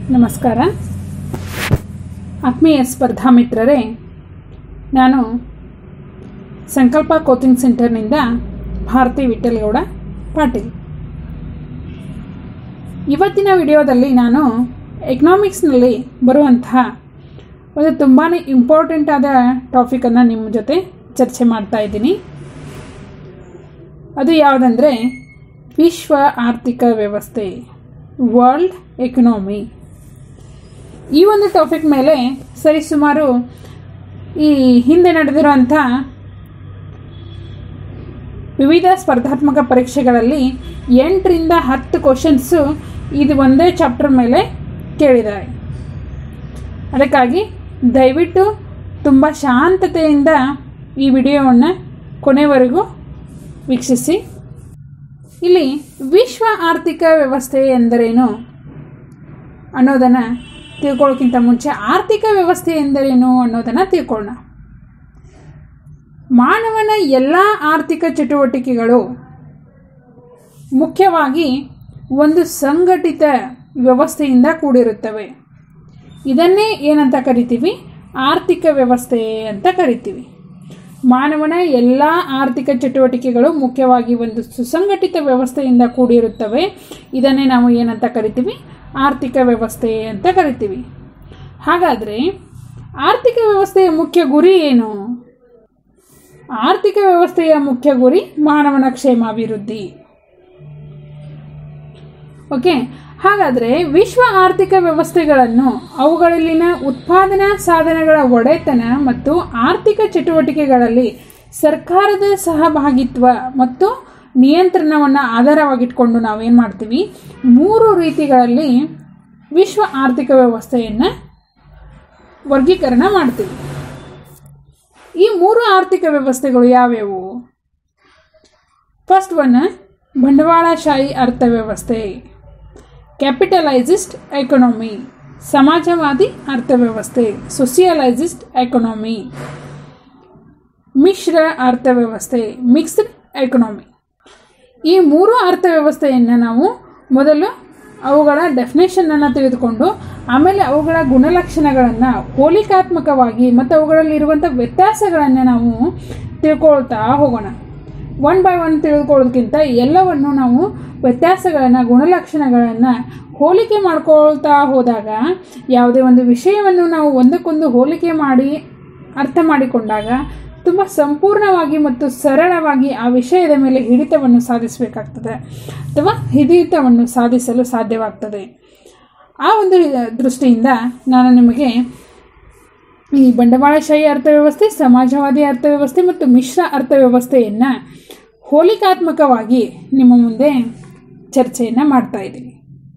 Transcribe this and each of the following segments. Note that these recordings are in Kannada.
ನಮಸ್ಕಾರ ಆತ್ಮೀಯ ಸ್ಪರ್ಧಾ ಮಿತ್ರರೇ ನಾನು ಸಂಕಲ್ಪ ಕೋಚಿಂಗ್ ಸೆಂಟರ್ನಿಂದ ಭಾರತಿ ವಿಠಲ್ಗೌಡ ಪಾಟೀಲ್ ಇವತ್ತಿನ ವಿಡಿಯೋದಲ್ಲಿ ನಾನು ಎಕನಾಮಿಕ್ಸ್ನಲ್ಲಿ ಬರುವಂತಹ ಒಂದು ತುಂಬಾ ಇಂಪಾರ್ಟೆಂಟ್ ಆದ ಟಾಪಿಕನ್ನು ನಿಮ್ಮ ಜೊತೆ ಚರ್ಚೆ ಮಾಡ್ತಾ ಇದ್ದೀನಿ ಅದು ಯಾವುದಂದರೆ ವಿಶ್ವ ಆರ್ಥಿಕ ವ್ಯವಸ್ಥೆ ವರ್ಲ್ಡ್ ಎಕನಾಮಿ ಈ ಒಂದು ಟಾಪಿಕ್ ಮೇಲೆ ಸರಿಸುಮಾರು ಈ ಹಿಂದೆ ನಡೆದಿರುವಂಥ ವಿವಿಧ ಸ್ಪರ್ಧಾತ್ಮಕ ಪರೀಕ್ಷೆಗಳಲ್ಲಿ ಎಂಟರಿಂದ ಹತ್ತು ಕ್ವಶನ್ಸು ಇದು ಒಂದೇ ಚಾಪ್ಟರ್ ಮೇಲೆ ಕೇಳಿದ್ದಾರೆ ಅದಕ್ಕಾಗಿ ದಯವಿಟ್ಟು ತುಂಬ ಶಾಂತತೆಯಿಂದ ಈ ವಿಡಿಯೋವನ್ನು ಕೊನೆವರೆಗೂ ವೀಕ್ಷಿಸಿ ಇಲ್ಲಿ ವಿಶ್ವ ಆರ್ಥಿಕ ವ್ಯವಸ್ಥೆ ಎಂದರೇನು ಅನ್ನೋದನ್ನು ತಿಳ್ಕೊಳ್ಳೋಕ್ಕಿಂತ ಮುಂಚೆ ಆರ್ಥಿಕ ವ್ಯವಸ್ಥೆ ಎಂದರೇನು ಅನ್ನೋದನ್ನು ತಿಳ್ಕೊಳ್ಳೋಣ ಮಾನವನ ಎಲ್ಲ ಆರ್ಥಿಕ ಚಟುವಟಿಕೆಗಳು ಮುಖ್ಯವಾಗಿ ಒಂದು ಸಂಘಟಿತ ವ್ಯವಸ್ಥೆಯಿಂದ ಕೂಡಿರುತ್ತವೆ ಇದನ್ನೇ ಏನಂತ ಕರಿತೀವಿ ಆರ್ಥಿಕ ವ್ಯವಸ್ಥೆ ಅಂತ ಕರಿತೀವಿ ಮಾನವನ ಎಲ್ಲ ಆರ್ಥಿಕ ಚಟುವಟಿಕೆಗಳು ಮುಖ್ಯವಾಗಿ ಒಂದು ಸುಸಂಘಟಿತ ವ್ಯವಸ್ಥೆಯಿಂದ ಕೂಡಿರುತ್ತವೆ ಇದನ್ನೇ ನಾವು ಏನಂತ ಕರಿತೀವಿ ಆರ್ಥಿಕ ವ್ಯವಸ್ಥೆ ಅಂತ ಕರಿತೀವಿ ಹಾಗಾದರೆ ಆರ್ಥಿಕ ವ್ಯವಸ್ಥೆಯ ಮುಖ್ಯ ಗುರಿ ಏನು ಆರ್ಥಿಕ ವ್ಯವಸ್ಥೆಯ ಮುಖ್ಯ ಗುರಿ ಮಾನವನ ಕ್ಷೇಮಾಭಿವೃದ್ಧಿ ಓಕೆ ಹಾಗಾದರೆ ವಿಶ್ವ ಆರ್ಥಿಕ ವ್ಯವಸ್ಥೆಗಳನ್ನು ಅವುಗಳಲ್ಲಿನ ಉತ್ಪಾದನಾ ಸಾಧನಗಳ ಒಡೆತನ ಮತ್ತು ಆರ್ಥಿಕ ಚಟುವಟಿಕೆಗಳಲ್ಲಿ ಸರ್ಕಾರದ ಸಹಭಾಗಿತ್ವ ಮತ್ತು ನಿಯಂತ್ರಣವನ್ನು ಆಧಾರವಾಗಿಟ್ಕೊಂಡು ನಾವೇನು ಮಾಡ್ತೀವಿ ಮೂರು ರೀತಿಗಳಲ್ಲಿ ವಿಶ್ವ ಆರ್ಥಿಕ ವ್ಯವಸ್ಥೆಯನ್ನು ವರ್ಗೀಕರಣ ಮಾಡ್ತೀವಿ ಈ ಮೂರು ಆರ್ಥಿಕ ವ್ಯವಸ್ಥೆಗಳು ಯಾವ್ಯಾವು ಫಸ್ಟ್ ಒನ್ ಬಂಡವಾಳಶಾಹಿ ಅರ್ಥವ್ಯವಸ್ಥೆ ಕ್ಯಾಪಿಟಲೈಸಿಸ್ಟ್ ಎಕನಾಮಿ ಸಮಾಜವಾದಿ ಅರ್ಥವ್ಯವಸ್ಥೆ ಸೋಸಿಯಲೈಸಿಸ್ಟ್ ಎಕನಾಮಿ ಮಿಶ್ರ ಅರ್ಥವ್ಯವಸ್ಥೆ ಮಿಕ್ಸ್ಡ್ ಎಕನಾಮಿ ಈ ಮೂರು ಅರ್ಥವ್ಯವಸ್ಥೆಯನ್ನು ನಾವು ಮೊದಲು ಅವುಗಳ ಡೆಫಿನೇಷನನ್ನು ತೆಗೆದುಕೊಂಡು ಆಮೇಲೆ ಅವುಗಳ ಗುಣಲಕ್ಷಣಗಳನ್ನು ಹೋಲಿಕಾತ್ಮಕವಾಗಿ ಮತ್ತು ಅವುಗಳಲ್ಲಿರುವಂಥ ವ್ಯತ್ಯಾಸಗಳನ್ನು ನಾವು ತಿಳ್ಕೊಳ್ತಾ ಹೋಗೋಣ ಒನ್ ಬೈ ಒನ್ ತಿಳಿದುಕೊಳ್ಳೋದಕ್ಕಿಂತ ಎಲ್ಲವನ್ನು ನಾವು ವ್ಯತ್ಯಾಸಗಳನ್ನು ಗುಣಲಕ್ಷಣಗಳನ್ನು ಹೋಲಿಕೆ ಮಾಡ್ಕೊಳ್ತಾ ಹೋದಾಗ ಯಾವುದೇ ಒಂದು ವಿಷಯವನ್ನು ನಾವು ಒಂದಕ್ಕೊಂದು ಹೋಲಿಕೆ ಮಾಡಿ ಅರ್ಥ ಮಾಡಿಕೊಂಡಾಗ ತುಂಬ ಸಂಪೂರ್ಣವಾಗಿ ಮತ್ತು ಸರಳವಾಗಿ ಆ ವಿಷಯದ ಮೇಲೆ ಹಿಡಿತವನ್ನು ಸಾಧಿಸಬೇಕಾಗ್ತದೆ ಅಥವಾ ಹಿಡಿತವನ್ನು ಸಾಧಿಸಲು ಸಾಧ್ಯವಾಗ್ತದೆ ಆ ಒಂದು ದೃಷ್ಟಿಯಿಂದ ನಾನು ನಿಮಗೆ ಈ ಬಂಡವಾಳಶಾಹಿ ಅರ್ಥವ್ಯವಸ್ಥೆ ಸಮಾಜವಾದಿ ಅರ್ಥವ್ಯವಸ್ಥೆ ಮತ್ತು ಮಿಶ್ರ ಅರ್ಥವ್ಯವಸ್ಥೆಯನ್ನು ಹೋಲಿಕಾತ್ಮಕವಾಗಿ ನಿಮ್ಮ ಮುಂದೆ ಚರ್ಚೆಯನ್ನು ಮಾಡ್ತಾ ಇದ್ದೀನಿ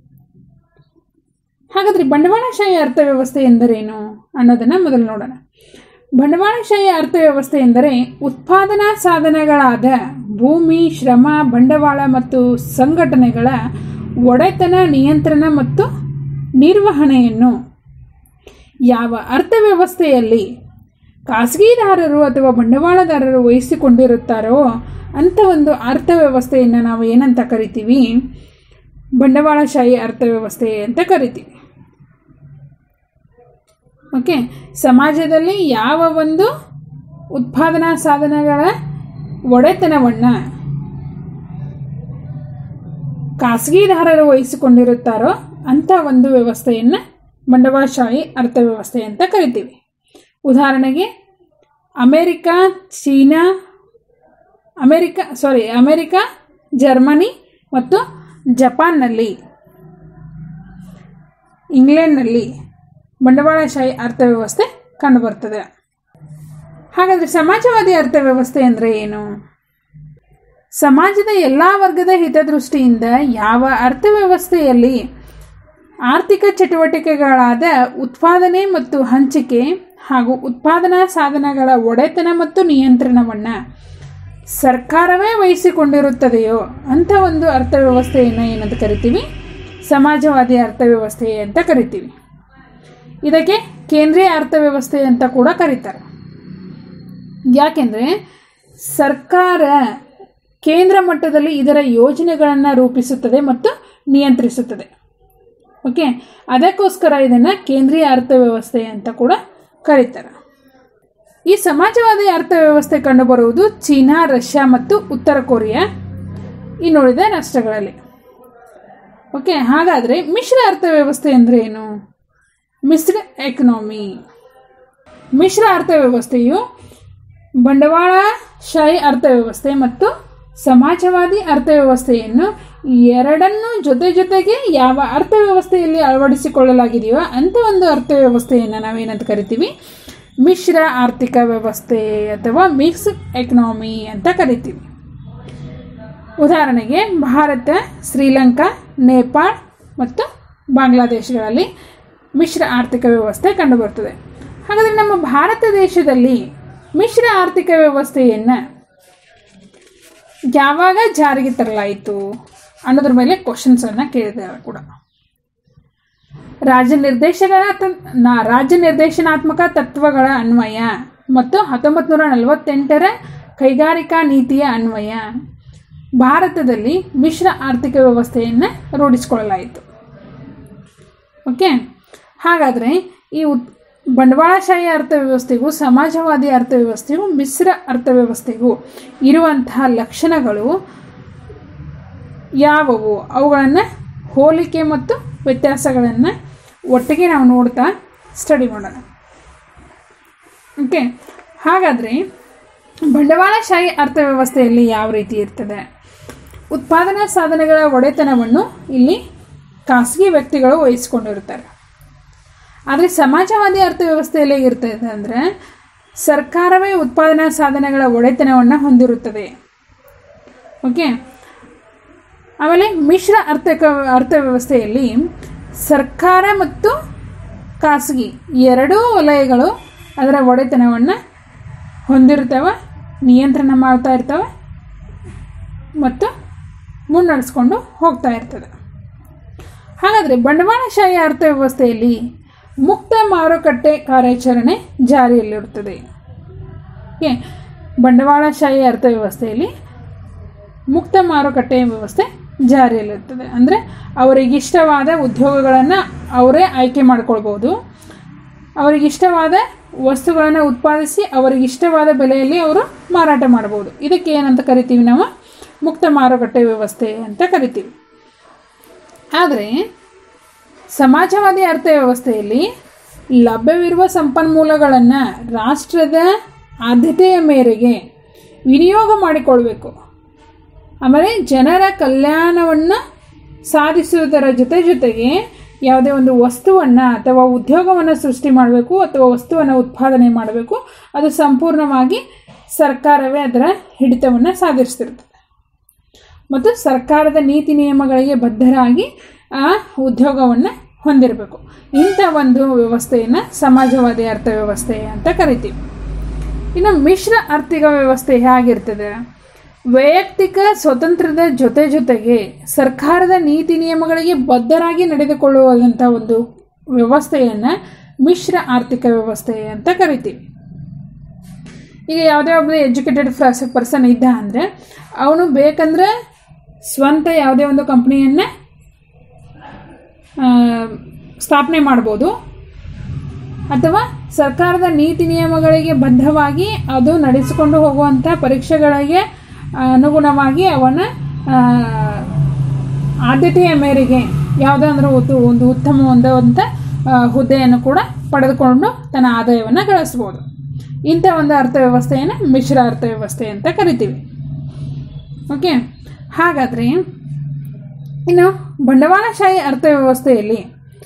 ಹಾಗಾದರೆ ಬಂಡವಾಳಶಾಹಿ ಅರ್ಥವ್ಯವಸ್ಥೆ ಎಂದರೇನು ಅನ್ನೋದನ್ನು ಮೊದಲು ನೋಡೋಣ ಬಂಡವಾಳಶಾಹಿ ಅರ್ಥವ್ಯವಸ್ಥೆ ಎಂದರೆ ಉತ್ಪಾದನಾ ಸಾಧನಗಳಾದ ಭೂಮಿ ಶ್ರಮ ಬಂಡವಾಳ ಮತ್ತು ಸಂಘಟನೆಗಳ ಒಡೆತನ ನಿಯಂತ್ರಣ ಮತ್ತು ನಿರ್ವಹಣೆಯನ್ನು ಯಾವ ಅರ್ಥವ್ಯವಸ್ಥೆಯಲ್ಲಿ ಖಾಸಗಿದಾರರು ಅಥವಾ ಬಂಡವಾಳದಾರರು ವಹಿಸಿಕೊಂಡಿರುತ್ತಾರೋ ಅಂಥ ಒಂದು ಅರ್ಥವ್ಯವಸ್ಥೆಯನ್ನು ನಾವು ಏನಂತ ಕರಿತೀವಿ ಬಂಡವಾಳಶಾಹಿ ಅರ್ಥವ್ಯವಸ್ಥೆ ಅಂತ ಕರಿತೀವಿ ಓಕೆ ಸಮಾಜದಲ್ಲಿ ಯಾವ ಒಂದು ಉತ್ಪಾದನಾ ಸಾಧನಗಳ ಒಡೆತನವನ್ನು ಖಾಸಗಿದಾರರು ವಹಿಸಿಕೊಂಡಿರುತ್ತಾರೋ ಅಂಥ ಒಂದು ವ್ಯವಸ್ಥೆಯನ್ನು ಬಂಡವಾಳಶಾಹಿ ಅರ್ಥವ್ಯವಸ್ಥೆ ಅಂತ ಕರಿತೀವಿ ಉದಾಹರಣೆಗೆ America China America sorry America Germany ಮತ್ತು ಜಪಾನ್ನಲ್ಲಿ ಇಂಗ್ಲೆಂಡ್ನಲ್ಲಿ ಬಂಡವಾಳಶಾಹಿ ಅರ್ಥವ್ಯವಸ್ಥೆ ಕಂಡುಬರ್ತದೆ ಹಾಗಾದರೆ ಸಮಾಜವಾದಿ ಅರ್ಥವ್ಯವಸ್ಥೆ ಅಂದರೆ ಏನು ಸಮಾಜದ ಎಲ್ಲ ವರ್ಗದ ಹಿತದೃಷ್ಟಿಯಿಂದ ಯಾವ ಅರ್ಥವ್ಯವಸ್ಥೆಯಲ್ಲಿ ಆರ್ಥಿಕ ಚಟುವಟಿಕೆಗಳಾದ ಉತ್ಪಾದನೆ ಮತ್ತು ಹಂಚಿಕೆ ಹಾಗೂ ಉತ್ಪಾದನಾ ಸಾಧನಗಳ ಒಡೆತನ ಮತ್ತು ನಿಯಂತ್ರಣವನ್ನು ಸರ್ಕಾರವೇ ವಹಿಸಿಕೊಂಡಿರುತ್ತದೆಯೋ ಅಂಥ ಒಂದು ಅರ್ಥವ್ಯವಸ್ಥೆಯನ್ನು ಏನಂತ ಕರಿತೀವಿ ಸಮಾಜವಾದಿ ಅರ್ಥವ್ಯವಸ್ಥೆ ಅಂತ ಕರಿತೀವಿ ಇದಕ್ಕೆ ಕೇಂದ್ರೀಯ ಅರ್ಥವ್ಯವಸ್ಥೆ ಅಂತ ಕೂಡ ಕರೀತಾರೆ ಯಾಕೆಂದರೆ ಸರ್ಕಾರ ಕೇಂದ್ರ ಮಟ್ಟದಲ್ಲಿ ಇದರ ಯೋಜನೆಗಳನ್ನು ರೂಪಿಸುತ್ತದೆ ಮತ್ತು ನಿಯಂತ್ರಿಸುತ್ತದೆ ಓಕೆ ಅದಕ್ಕೋಸ್ಕರ ಇದನ್ನು ಕೇಂದ್ರೀಯ ಅರ್ಥವ್ಯವಸ್ಥೆ ಅಂತ ಕೂಡ ಕರೀತಾರೆ ಈ ಸಮಾಜವಾದಿ ಅರ್ಥವ್ಯವಸ್ಥೆ ಕಂಡುಬರುವುದು ಚೀನಾ ರಷ್ಯಾ ಮತ್ತು ಉತ್ತರ ಕೊರಿಯಾ ಇನ್ನುಳಿದ ರಾಷ್ಟ್ರಗಳಲ್ಲಿ ಓಕೆ ಹಾಗಾದರೆ ಮಿಶ್ರ ಅರ್ಥವ್ಯವಸ್ಥೆ ಅಂದರೆ ಏನು ಮಿಶ್ರ ಎಕನಾಮಿ ಮಿಶ್ರ ಅರ್ಥವ್ಯವಸ್ಥೆಯು ಬಂಡವಾಳಶಾಹಿ ಅರ್ಥವ್ಯವಸ್ಥೆ ಮತ್ತು ಸಮಾಜವಾದಿ ಅರ್ಥವ್ಯವಸ್ಥೆಯನ್ನು ಎರಡನ್ನೂ ಜೊತೆ ಜೊತೆಗೆ ಯಾವ ಅರ್ಥವ್ಯವಸ್ಥೆಯಲ್ಲಿ ಅಳವಡಿಸಿಕೊಳ್ಳಲಾಗಿದೆಯೋ ಅಂಥ ಒಂದು ಅರ್ಥವ್ಯವಸ್ಥೆಯನ್ನು ನಾವೇನಂತ ಕರಿತೀವಿ ಮಿಶ್ರ ಆರ್ಥಿಕ ವ್ಯವಸ್ಥೆ ಅಥವಾ ಮಿಕ್ಸ್ ಎಕನಾಮಿ ಅಂತ ಕರಿತೀವಿ ಉದಾಹರಣೆಗೆ ಭಾರತ ಶ್ರೀಲಂಕಾ ನೇಪಾಳ ಮತ್ತು ಬಾಂಗ್ಲಾದೇಶಗಳಲ್ಲಿ ಮಿಶ್ರ ಆರ್ಥಿಕ ವ್ಯವಸ್ಥೆ ಕಂಡುಬರುತ್ತದೆ ಹಾಗಾದರೆ ನಮ್ಮ ಭಾರತ ದೇಶದಲ್ಲಿ ಮಿಶ್ರ ಆರ್ಥಿಕ ವ್ಯವಸ್ಥೆಯನ್ನು ಯಾವಾಗ ಜಾರಿಗೆ ತರಲಾಯಿತು ಅನ್ನೋದ್ರ ಮೇಲೆ ಕ್ವಶನ್ಸನ್ನು ಕೇಳಿದ್ದಾರೆ ಕೂಡ ರಾಜ್ಯ ನಿರ್ದೇಶಕ ನ- ರಾಜ್ಯ ನಿರ್ದೇಶನಾತ್ಮಕ ತತ್ವಗಳ ಅನ್ವಯ ಮತ್ತು ಹತ್ತೊಂಬತ್ತು ನೂರ ನಲವತ್ತೆಂಟರ ಕೈಗಾರಿಕಾ ನೀತಿಯ ಅನ್ವಯ ಭಾರತದಲ್ಲಿ ಮಿಶ್ರ ಆರ್ಥಿಕ ವ್ಯವಸ್ಥೆಯನ್ನು ರೂಢಿಸಿಕೊಳ್ಳಲಾಯಿತು ಓಕೆ ಹಾಗಾದರೆ ಈ ಉತ್ ಬಂಡವಾಳಶಾಹಿ ಅರ್ಥವ್ಯವಸ್ಥೆಗೂ ಸಮಾಜವಾದಿ ಅರ್ಥವ್ಯವಸ್ಥೆಗೂ ಮಿಶ್ರ ಅರ್ಥವ್ಯವಸ್ಥೆಗೂ ಇರುವಂತಹ ಲಕ್ಷಣಗಳು ಯಾವುವು ಅವುಗಳನ್ನು ಹೋಲಿಕೆ ಮತ್ತು ವ್ಯತ್ಯಾಸಗಳನ್ನು ಒಟ್ಟಿಗೆ ನಾವು ನೋಡ್ತಾ ಸ್ಟಡಿ ಮಾಡೋಣ ಓಕೆ ಹಾಗಾದರೆ ಬಂಡವಾಳಶಾಹಿ ಅರ್ಥವ್ಯವಸ್ಥೆಯಲ್ಲಿ ಯಾವ ರೀತಿ ಇರ್ತದೆ ಉತ್ಪಾದನಾ ಸಾಧನಗಳ ಒಡೆತನವನ್ನು ಇಲ್ಲಿ ಖಾಸಗಿ ವ್ಯಕ್ತಿಗಳು ವಹಿಸ್ಕೊಂಡಿರ್ತಾರೆ ಆದರೆ ಸಮಾಜವಾದಿ ಅರ್ಥವ್ಯವಸ್ಥೆಯಲ್ಲಿ ಹೇಗಿರ್ತದೆ ಅಂದರೆ ಸರ್ಕಾರವೇ ಉತ್ಪಾದನಾ ಸಾಧನಗಳ ಒಡೆತನವನ್ನು ಹೊಂದಿರುತ್ತದೆ ಓಕೆ ಆಮೇಲೆ ಮಿಶ್ರ ಅರ್ಥಕ ಅರ್ಥವ್ಯವಸ್ಥೆಯಲ್ಲಿ ಸರ್ಕಾರ ಮತ್ತು ಖಾಸಗಿ ಎರಡೂ ವಲಯಗಳು ಅದರ ಒಡೆತನವನ್ನು ಹೊಂದಿರ್ತವೆ ನಿಯಂತ್ರಣ ಮಾಡ್ತಾ ಇರ್ತವೆ ಮತ್ತು ಮುನ್ನಡೆಸ್ಕೊಂಡು ಹೋಗ್ತಾ ಇರ್ತದೆ ಹಾಗಾದರೆ ಬಂಡವಾಳಶಾಹಿ ಅರ್ಥವ್ಯವಸ್ಥೆಯಲ್ಲಿ ಮುಕ್ತ ಮಾರುಕಟ್ಟೆ ಕಾರ್ಯಾಚರಣೆ ಜಾರಿಯಲ್ಲಿರುತ್ತದೆ ಏ ಬಂಡವಾಳಶಾಹಿ ಅರ್ಥವ್ಯವಸ್ಥೆಯಲ್ಲಿ ಮುಕ್ತ ಮಾರುಕಟ್ಟೆ ವ್ಯವಸ್ಥೆ ಜಾರಿಯಲ್ಲಿರ್ತದೆ ಅಂದರೆ ಅವರಿಗಿಷ್ಟವಾದ ಉದ್ಯೋಗಗಳನ್ನು ಅವರೇ ಆಯ್ಕೆ ಮಾಡ್ಕೊಳ್ಬೋದು ಅವರಿಗಿಷ್ಟವಾದ ವಸ್ತುಗಳನ್ನು ಉತ್ಪಾದಿಸಿ ಅವರಿಗಿಷ್ಟವಾದ ಬೆಲೆಯಲ್ಲಿ ಅವರು ಮಾರಾಟ ಮಾಡ್ಬೋದು ಇದಕ್ಕೆ ಏನಂತ ಕರಿತೀವಿ ನಾವು ಮುಕ್ತ ಮಾರುಕಟ್ಟೆ ವ್ಯವಸ್ಥೆ ಅಂತ ಕರಿತೀವಿ ಆದರೆ ಸಮಾಜವಾದಿ ಅರ್ಥವ್ಯವಸ್ಥೆಯಲ್ಲಿ ಲಭ್ಯವಿರುವ ಸಂಪನ್ಮೂಲಗಳನ್ನು ರಾಷ್ಟ್ರದ ಆದ್ಯತೆಯ ಮೇರೆಗೆ ವಿನಿಯೋಗ ಮಾಡಿಕೊಳ್ಬೇಕು ಆಮೇಲೆ ಜನರ ಕಲ್ಯಾಣವನ್ನು ಸಾಧಿಸುವುದರ ಜೊತೆ ಜೊತೆಗೆ ಯಾವುದೇ ಒಂದು ವಸ್ತುವನ್ನು ಅಥವಾ ಉದ್ಯೋಗವನ್ನು ಸೃಷ್ಟಿ ಮಾಡಬೇಕು ಅಥವಾ ವಸ್ತುವನ್ನು ಉತ್ಪಾದನೆ ಮಾಡಬೇಕು ಅದು ಸಂಪೂರ್ಣವಾಗಿ ಸರ್ಕಾರವೇ ಅದರ ಹಿಡಿತವನ್ನು ಸಾಧಿಸ್ತಿರ್ತದೆ ಮತ್ತು ಸರ್ಕಾರದ ನೀತಿ ನಿಯಮಗಳಿಗೆ ಬದ್ಧರಾಗಿ ಆ ಉದ್ಯೋಗವನ್ನು ಹೊಂದಿರಬೇಕು ಇಂಥ ಒಂದು ವ್ಯವಸ್ಥೆಯನ್ನು ಸಮಾಜವಾದಿ ಅರ್ಥವ್ಯವಸ್ಥೆ ಅಂತ ಕರಿತೀವಿ ಇನ್ನು ಮಿಶ್ರ ಆರ್ಥಿಕ ವ್ಯವಸ್ಥೆ ಹೇಗಿರ್ತದೆ ವೈಯಕ್ತಿಕ ಸ್ವತಂತ್ರದ ಜೊತೆ ಜೊತೆಗೆ ಸರ್ಕಾರದ ನೀತಿ ನಿಯಮಗಳಿಗೆ ಬದ್ಧರಾಗಿ ನಡೆದುಕೊಳ್ಳುವಂಥ ಒಂದು ವ್ಯವಸ್ಥೆಯನ್ನು ಮಿಶ್ರ ಆರ್ಥಿಕ ವ್ಯವಸ್ಥೆ ಅಂತ ಕರಿತೀವಿ ಈಗ ಯಾವುದೇ ಒಬ್ಬ ಎಜುಕೇಟೆಡ್ ಪರ್ಸನ್ ಇದ್ದ ಅಂದರೆ ಅವನು ಬೇಕಂದ್ರೆ ಸ್ವಂತ ಯಾವುದೇ ಒಂದು ಕಂಪ್ನಿಯನ್ನು ಸ್ಥಾಪನೆ ಮಾಡ್ಬೋದು ಅಥವಾ ಸರ್ಕಾರದ ನೀತಿ ನಿಯಮಗಳಿಗೆ ಬದ್ಧವಾಗಿ ಅದು ನಡೆಸಿಕೊಂಡು ಹೋಗುವಂಥ ಪರೀಕ್ಷೆಗಳಿಗೆ ಅನುಗುಣವಾಗಿ ಅವನ ಆ, ಆದ್ಯತೆಯ ಮೇರೆಗೆ ಯಾವುದಾದ್ರೂ ಒಂದು ಒಂದು ಉತ್ತಮವಾದಂಥ ಆ, ಹುದ್ದೆಯನ್ನು ಕೂಡ ಪಡೆದುಕೊಂಡು ತನ್ನ ಆದಾಯವನ್ನು ಗಳಿಸ್ಬೋದು ಇಂಥ ಒಂದು ಅರ್ಥವ್ಯವಸ್ಥೆಯನ್ನು ಮಿಶ್ರ ಅರ್ಥವ್ಯವಸ್ಥೆ ಅಂತ ಕರಿತೀವಿ ಓಕೆ ಹಾಗಾದರೆ ಇನ್ನು ಬಂಡವಾಳಶಾಹಿ ಅರ್ಥವ್ಯವಸ್ಥೆಯಲ್ಲಿ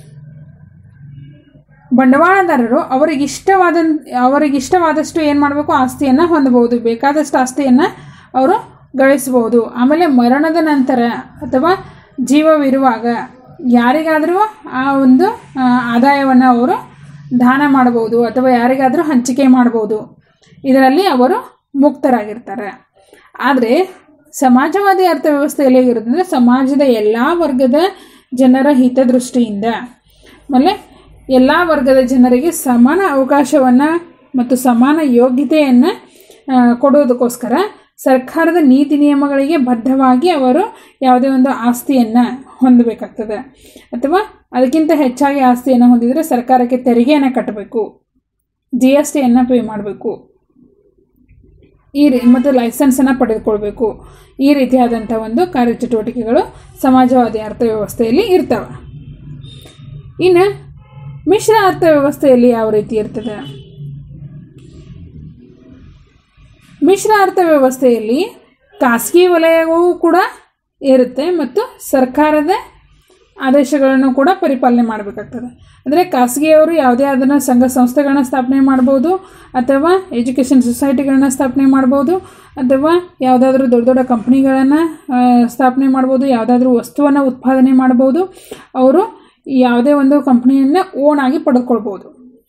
ಬಂಡವಾಳದಾರರು ಅವರಿಗಿಷ್ಟವಾದ ಅವರಿಗಿಷ್ಟವಾದಷ್ಟು ಏನು ಮಾಡಬೇಕು ಆಸ್ತಿಯನ್ನು ಹೊಂದಬಹುದು ಬೇಕಾದಷ್ಟು ಆಸ್ತಿಯನ್ನು ಅವರು ಗಳಿಸ್ಬೋದು ಆಮೇಲೆ ಮರಣದ ನಂತರ ಅಥವಾ ಜೀವವಿರುವಾಗ ಯಾರಿಗಾದರೂ ಆ ಒಂದು ಆದಾಯವನ್ನು ಅವರು ದಾನ ಮಾಡ್ಬೋದು ಅಥವಾ ಯಾರಿಗಾದರೂ ಹಂಚಿಕೆ ಮಾಡ್ಬೋದು ಇದರಲ್ಲಿ ಅವರು ಮುಕ್ತರಾಗಿರ್ತಾರೆ ಆದರೆ ಸಮಾಜವಾದಿ ಅರ್ಥವ್ಯವಸ್ಥೆಯಲ್ಲಿ ಹೇಗಿರುತ್ತಂದರೆ ಸಮಾಜದ ಎಲ್ಲ ವರ್ಗದ ಜನರ ಹಿತದೃಷ್ಟಿಯಿಂದ ಆಮೇಲೆ ಎಲ್ಲ ವರ್ಗದ ಜನರಿಗೆ ಸಮಾನ ಅವಕಾಶವನ್ನು ಮತ್ತು ಸಮಾನ ಯೋಗ್ಯತೆಯನ್ನು ಆ, ಕೊಡುವುದಕ್ಕೋಸ್ಕರ ಸರ್ಕಾರದ ನೀತಿ ನಿಯಮಗಳಿಗೆ ಬದ್ಧವಾಗಿ ಅವರು ಯಾವುದೇ ಒಂದು ಆಸ್ತಿಯನ್ನು ಹೊಂದಬೇಕಾಗ್ತದೆ ಅಥವಾ ಅದಕ್ಕಿಂತ ಹೆಚ್ಚಾಗಿ ಆಸ್ತಿಯನ್ನು ಹೊಂದಿದರೆ ಸರ್ಕಾರಕ್ಕೆ ತೆರಿಗೆಯನ್ನು ಕಟ್ಟಬೇಕು ಜಿ ಎಸ್ ಟಿಯನ್ನು ಪೇ ಮಾಡಬೇಕು ಈ ರೀ ಮತ್ತು ಲೈಸೆನ್ಸನ್ನು ಪಡೆದುಕೊಳ್ಬೇಕು ಈ ರೀತಿಯಾದಂಥ ಒಂದು ಕಾರ್ಯಚಟುವಟಿಕೆಗಳು ಸಮಾಜವಾದಿ ಅರ್ಥವ್ಯವಸ್ಥೆಯಲ್ಲಿ ಇರ್ತವೆ ಇನ್ನು ಮಿಶ್ರ ಅರ್ಥವ್ಯವಸ್ಥೆಯಲ್ಲಿ ಯಾವ ರೀತಿ ಇರ್ತದೆ ಮಿಶ್ರ ಅರ್ಥವ್ಯವಸ್ಥೆಯಲ್ಲಿ ಖಾಸಗಿ ವಲಯವೂ ಕೂಡ ಇರುತ್ತೆ ಮತ್ತು ಸರ್ಕಾರದ ಆದೇಶಗಳನ್ನು ಕೂಡ ಪರಿಪಾಲನೆ ಮಾಡಬೇಕಾಗ್ತದೆ ಅಂದರೆ ಖಾಸಗಿಯವರು ಯಾವುದೇ ಅದನ್ನು ಸಂಘ ಸಂಸ್ಥೆಗಳನ್ನ ಸ್ಥಾಪನೆ ಮಾಡ್ಬೋದು ಅಥವಾ ಎಜುಕೇಷನ್ ಸೊಸೈಟಿಗಳನ್ನ ಸ್ಥಾಪನೆ ಮಾಡ್ಬೋದು ಅಥವಾ ಯಾವುದಾದ್ರೂ ದೊಡ್ಡ ದೊಡ್ಡ ಕಂಪ್ನಿಗಳನ್ನು ಸ್ಥಾಪನೆ ಮಾಡ್ಬೋದು ಯಾವುದಾದ್ರೂ ವಸ್ತುವನ್ನು ಉತ್ಪಾದನೆ ಮಾಡ್ಬೋದು ಅವರು ಯಾವುದೇ ಒಂದು ಕಂಪ್ನಿಯನ್ನು ಓನ್ ಆಗಿ ಪಡೆದುಕೊಳ್ಬೋದು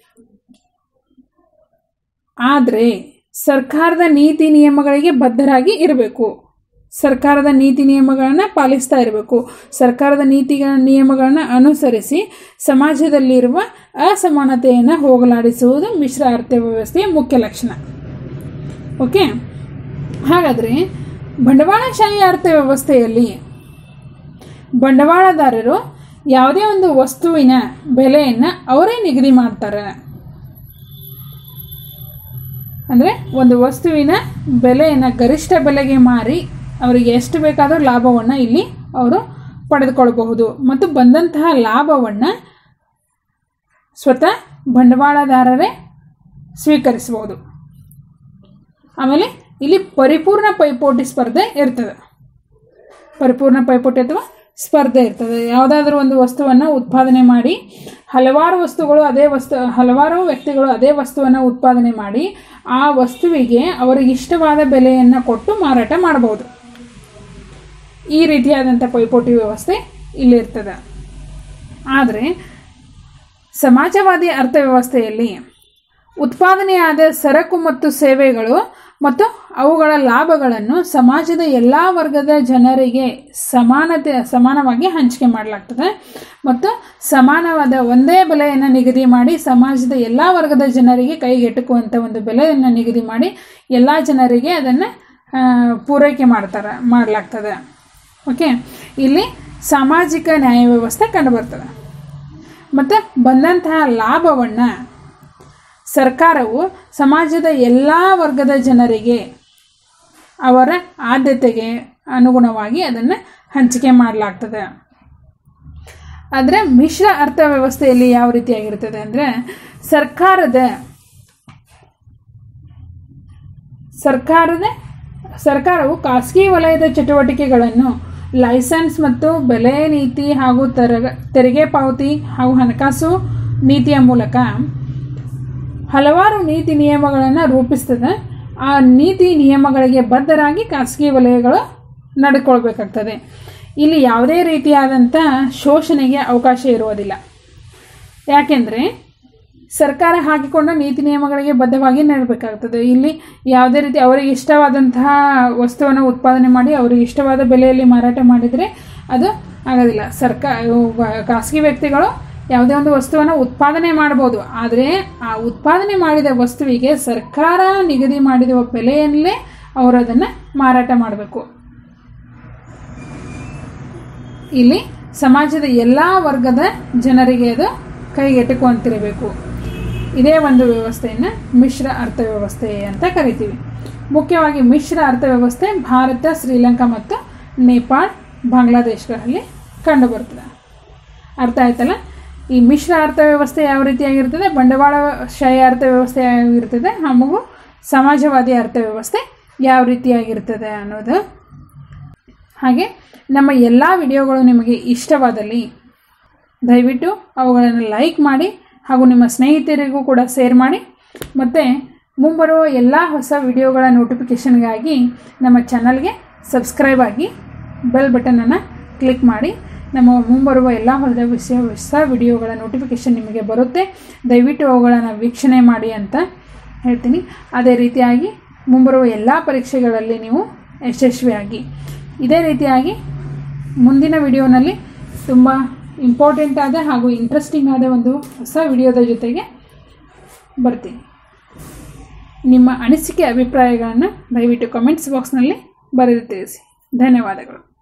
ಆದರೆ ಸರ್ಕಾರದ ನೀತಿ ನಿಯಮಗಳಿಗೆ ಬದ್ಧರಾಗಿ ಇರಬೇಕು ಸರ್ಕಾರದ ನೀತಿ ನಿಯಮಗಳನ್ನು ಪಾಲಿಸ್ತಾ ಇರಬೇಕು ಸರ್ಕಾರದ ನೀತಿಗಳ ನಿಯಮಗಳನ್ನು ಅನುಸರಿಸಿ ಸಮಾಜದಲ್ಲಿರುವ ಅಸಮಾನತೆಯನ್ನು ಹೋಗಲಾಡಿಸುವುದು ಮಿಶ್ರ ಅರ್ಥವ್ಯವಸ್ಥೆಯ ಮುಖ್ಯ ಲಕ್ಷಣ ಓಕೆ ಹಾಗಾದರೆ ಬಂಡವಾಳಶಾಹಿ ಅರ್ಥವ್ಯವಸ್ಥೆಯಲ್ಲಿ ಬಂಡವಾಳದಾರರು ಯಾವುದೇ ಒಂದು ವಸ್ತುವಿನ ಬೆಲೆಯನ್ನು ಅವರೇ ನಿಗದಿ ಮಾಡ್ತಾರೆ ಅಂದರೆ ಒಂದು ವಸ್ತುವಿನ ಬೆಲೆಯನ್ನು ಗರಿಷ್ಠ ಬೆಲೆಗೆ ಮಾರಿ ಅವರಿಗೆ ಎಷ್ಟು ಬೇಕಾದರೂ ಲಾಭವನ್ನು ಇಲ್ಲಿ ಅವರು ಪಡೆದುಕೊಳ್ಳಬಹುದು ಮತ್ತು ಬಂದಂತಹ ಲಾಭವನ್ನು ಸ್ವತಃ ಬಂಡವಾಳದಾರರೇ ಸ್ವೀಕರಿಸಬಹುದು ಆಮೇಲೆ ಇಲ್ಲಿ ಪರಿಪೂರ್ಣ ಪೈಪೋಟಿ ಸ್ಪರ್ಧೆ ಇರ್ತದೆ ಪರಿಪೂರ್ಣ ಪೈಪೋಟಿ ಅಥವಾ ಸ್ಪರ್ಧೆ ಇರ್ತದೆ ಯಾವುದಾದ್ರೂ ಒಂದು ವಸ್ತುವನ್ನು ಉತ್ಪಾದನೆ ಮಾಡಿ ಹಲವಾರು ವಸ್ತುಗಳು ಅದೇ ವಸ್ತು ಹಲವಾರು ವ್ಯಕ್ತಿಗಳು ಅದೇ ವಸ್ತುವನ್ನು ಉತ್ಪಾದನೆ ಮಾಡಿ ಆ ವಸ್ತುವಿಗೆ ಅವರಿಗೆ ಇಷ್ಟವಾದ ಬೆಲೆಯನ್ನು ಕೊಟ್ಟು ಮಾರಾಟ ಮಾಡಬಹುದು ಈ ರೀತಿಯಾದಂಥ ಪೈಪೋಟಿ ವ್ಯವಸ್ಥೆ ಇಲ್ಲಿರ್ತದೆ ಆದರೆ ಸಮಾಜವಾದಿ ಅರ್ಥವ್ಯವಸ್ಥೆಯಲ್ಲಿ ಉತ್ಪಾದನೆಯಾದ ಸರಕು ಮತ್ತು ಸೇವೆಗಳು ಮತ್ತು ಅವುಗಳ ಲಾಭಗಳನ್ನು ಸಮಾಜದ ಎಲ್ಲ ವರ್ಗದ ಜನರಿಗೆ ಸಮಾನತೆ ಸಮಾನವಾಗಿ ಹಂಚಿಕೆ ಮಾಡಲಾಗ್ತದೆ ಮತ್ತು ಸಮಾನವಾದ ಒಂದೇ ಬೆಲೆಯನ್ನು ನಿಗದಿ ಮಾಡಿ ಸಮಾಜದ ಎಲ್ಲ ವರ್ಗದ ಜನರಿಗೆ ಕೈಗೆಟುಕುವಂಥ ಒಂದು ಬೆಲೆಯನ್ನು ನಿಗದಿ ಮಾಡಿ ಎಲ್ಲ ಜನರಿಗೆ ಅದನ್ನು ಪೂರೈಕೆ ಮಾಡ್ತಾರೆ ಮಾಡಲಾಗ್ತದೆ ಓಕೆ ಇಲ್ಲಿ ಸಾಮಾಜಿಕ ನ್ಯಾಯ ವ್ಯವಸ್ಥೆ ಕಂಡುಬರ್ತದೆ ಮತ್ತು ಬಂದಂತಹ ಲಾಭವನ್ನು ಸರ್ಕಾರವು ಸಮಾಜದ ಎಲ್ಲ ವರ್ಗದ ಜನರಿಗೆ ಅವರ ಆದ್ಯತೆಗೆ ಅನುಗುಣವಾಗಿ ಅದನ್ನು ಹಂಚಿಕೆ ಮಾಡಲಾಗ್ತದೆ ಆದರೆ ಮಿಶ್ರ ಅರ್ಥವ್ಯವಸ್ಥೆಯಲ್ಲಿ ಯಾವ ರೀತಿಯಾಗಿರ್ತದೆ ಅಂದರೆ ಸರ್ಕಾರದ ಸರ್ಕಾರದ ಸರ್ಕಾರವು ಖಾಸಗಿ ವಲಯದ ಚಟುವಟಿಕೆಗಳನ್ನು ಲೈಸೆನ್ಸ್ ಮತ್ತು ಬೆಲೆ ನೀತಿ ಹಾಗೂ ತೆರಗ ತೆರಿಗೆ ಪಾವತಿ ಹಾಗೂ ಹಣಕಾಸು ನೀತಿಯ ಮೂಲಕ ಹಲವಾರು ನೀತಿ ನಿಯಮಗಳನ್ನು ರೂಪಿಸ್ತದೆ ಆ ನೀತಿ ನಿಯಮಗಳಿಗೆ ಬದ್ಧರಾಗಿ ಖಾಸಗಿ ವಲಯಗಳು ನಡ್ಕೊಳ್ಬೇಕಾಗ್ತದೆ ಇಲ್ಲಿ ಯಾವುದೇ ರೀತಿಯಾದಂಥ ಶೋಷಣೆಗೆ ಅವಕಾಶ ಇರುವುದಿಲ್ಲ ಯಾಕೆಂದರೆ ಸರ್ಕಾರ ಹಾಕಿಕೊಂಡ ನೀತಿ ನಿಯಮಗಳಿಗೆ ಬದ್ಧವಾಗಿ ನಡಬೇಕಾಗ್ತದೆ ಇಲ್ಲಿ ಯಾವುದೇ ರೀತಿ ಅವರಿಗೆ ಇಷ್ಟವಾದಂತಹ ವಸ್ತುವನ್ನು ಉತ್ಪಾದನೆ ಮಾಡಿ ಅವರಿಗೆ ಇಷ್ಟವಾದ ಬೆಲೆಯಲ್ಲಿ ಮಾರಾಟ ಮಾಡಿದರೆ ಅದು ಆಗೋದಿಲ್ಲ ಸರ್ಕಾರ ಖಾಸಗಿ ವ್ಯಕ್ತಿಗಳು ಯಾವುದೇ ಒಂದು ವಸ್ತುವನ್ನು ಉತ್ಪಾದನೆ ಮಾಡ್ಬೋದು ಆದರೆ ಆ ಉತ್ಪಾದನೆ ಮಾಡಿದ ವಸ್ತುವಿಗೆ ಸರ್ಕಾರ ನಿಗದಿ ಮಾಡಿದ ಬೆಲೆಯಲ್ಲೇ ಅವರು ಅದನ್ನು ಮಾರಾಟ ಮಾಡಬೇಕು ಇಲ್ಲಿ ಸಮಾಜದ ಎಲ್ಲ ವರ್ಗದ ಜನರಿಗೆ ಅದು ಕೈಗೆಟುಕುವಂತಿರಬೇಕು ಇದೇ ಒಂದು ವ್ಯವಸ್ಥೆಯನ್ನು ಮಿಶ್ರ ಅರ್ಥವ್ಯವಸ್ಥೆ ಅಂತ ಕರಿತೀವಿ ಮುಖ್ಯವಾಗಿ ಮಿಶ್ರ ಅರ್ಥವ್ಯವಸ್ಥೆ ಭಾರತ ಶ್ರೀಲಂಕಾ ಮತ್ತು ನೇಪಾಳ್ ಬಾಂಗ್ಲಾದೇಶಗಳಲ್ಲಿ ಕಂಡುಬರ್ತದೆ ಅರ್ಥ ಆಯ್ತಲ್ಲ ಈ ಮಿಶ್ರ ಅರ್ಥವ್ಯವಸ್ಥೆ ಯಾವ ರೀತಿಯಾಗಿರ್ತದೆ ಬಂಡವಾಳಶಾಹಿ ಅರ್ಥವ್ಯವಸ್ಥೆ ಆಗಿರ್ತದೆ ಹಾಗೂ ಸಮಾಜವಾದಿ ಅರ್ಥವ್ಯವಸ್ಥೆ ಯಾವ ರೀತಿಯಾಗಿರ್ತದೆ ಅನ್ನೋದು ಹಾಗೆ ನಮ್ಮ ಎಲ್ಲ ವಿಡಿಯೋಗಳು ನಿಮಗೆ ಇಷ್ಟವಾದಲ್ಲಿ ದಯವಿಟ್ಟು ಅವುಗಳನ್ನು ಲೈಕ್ ಮಾಡಿ ಹಾಗೂ ನಿಮ್ಮ ಸ್ನೇಹಿತರಿಗೂ ಕೂಡ ಶೇರ್ ಮಾಡಿ ಮತ್ತು ಮುಂಬರುವ ಎಲ್ಲ ಹೊಸ ವಿಡಿಯೋಗಳ ನೋಟಿಫಿಕೇಷನ್ಗಾಗಿ ನಮ್ಮ ಚಾನಲ್ಗೆ ಸಬ್ಸ್ಕ್ರೈಬ್ ಆಗಿ ಬೆಲ್ ಬಟನನ್ನು ಕ್ಲಿಕ್ ಮಾಡಿ ನಮ್ಮ ಮುಂಬರುವ ಎಲ್ಲ ಹೊಸ ವಿಷಯ ಹೊಸ ವಿಡಿಯೋಗಳ ನೋಟಿಫಿಕೇಷನ್ ನಿಮಗೆ ಬರುತ್ತೆ ದಯವಿಟ್ಟು ಅವುಗಳನ್ನು ವೀಕ್ಷಣೆ ಮಾಡಿ ಅಂತ ಹೇಳ್ತೀನಿ ಅದೇ ರೀತಿಯಾಗಿ ಮುಂಬರುವ ಎಲ್ಲ ಪರೀಕ್ಷೆಗಳಲ್ಲಿ ನೀವು ಯಶಸ್ವಿಯಾಗಿ ಇದೇ ರೀತಿಯಾಗಿ ಮುಂದಿನ ವಿಡಿಯೋನಲ್ಲಿ ತುಂಬ ಇಂಪಾರ್ಟೆಂಟ್ ಆದ ಹಾಗೂ ಇಂಟ್ರೆಸ್ಟಿಂಗ್ ಆದ ಒಂದು ಹೊಸ ವಿಡಿಯೋದ ಜೊತೆಗೆ ಬರ್ತೀನಿ ನಿಮ್ಮ ಅನಿಸಿಕೆ ಅಭಿಪ್ರಾಯಗಳನ್ನು ದಯವಿಟ್ಟು ಕಮೆಂಟ್ಸ್ ಬಾಕ್ಸ್ನಲ್ಲಿ ಬರೆದು ತಿಳಿಸಿ ಧನ್ಯವಾದಗಳು